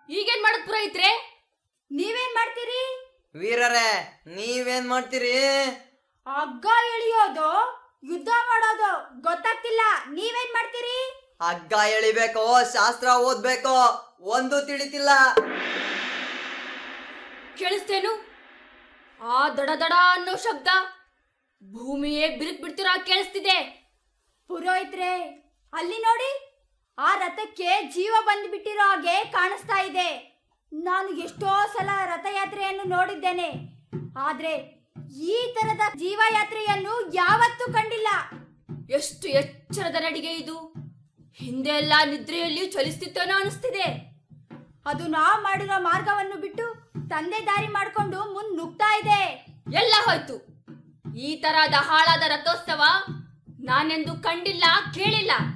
ಈಗೇನ್ ಮಾಡಕ್ ಪುರೋಹಿತ್ರೆ ನೀವೇನ್ ಮಾಡ್ತೀರಿ ವೀರರೇ ನೀವೇನ್ ಮಾಡ್ತೀರಿ ಹಗ್ಗ ಎಳಿಯೋದು ಯುದ್ಧ ಮಾಡೋದು ಗೊತ್ತಾಗ್ತಿಲ್ಲ ನೀವೇನ್ ಮಾಡ್ತೀರಿ ಹಗ್ಗ ಎಳಿಬೇಕು ಶಾಸ್ತ್ರ ಓದ್ಬೇಕು ಒಂದು ತಿಳಿತಿಲ್ಲ ಕೇಳಿಸ್ತೇನು ಆ ದಡ ದಡ ಅನ್ನೋ ಶಬ್ದ ಭೂಮಿಯೇ ಬಿರುಕ್ ಬಿಡ್ತಿರೋ ಹಾಗ್ ಕೇಳಿಸ್ತಿದೆ ಪುರೋಹಿತ್ರೆ ಅಲ್ಲಿ ನೋಡಿ ಆ ರಥಕ್ಕೆ ಜೀವ ಬಂದ್ಬಿಟ್ಟಿರೋ ಹಾಗೆ ಕಾಣಿಸ್ತಾ ಇದೆ ನಾನು ಎಷ್ಟೋ ಸಲ ರಥಯಾತ್ರೆಯನ್ನು ನೋಡಿದ್ದೇನೆ ಆದ್ರೆ ಈ ತರದ ಜೀವಯಾತ್ರೆಯನ್ನು ಯಾವತ್ತೂ ಕಂಡಿಲ್ಲ ಎಷ್ಟು ಎಚ್ಚರದ ನಡಿಗೆ ಇದು ಹಿಂದೆ ಎಲ್ಲ ನಿದ್ರೆಯಲ್ಲಿ ಚಲಿಸ್ತಿತ್ತೇನೋ ಅನಿಸ್ತಿದೆ ಅದು ನಾವ್ ಮಾಡಿರೋ ಮಾರ್ಗವನ್ನು ಬಿಟ್ಟು ತಂದೆ ದಾರಿ ಮಾಡ್ಕೊಂಡು ಮುಂದ್ ನುಗ್ತಾ ಇದೆ ಎಲ್ಲ ಹೋಯ್ತು ಈ ತರಹದ ಹಾಳಾದ ರಥೋತ್ಸವ ನಾನೆಂದು ಕಂಡಿಲ್ಲ ಕೇಳಿಲ್ಲ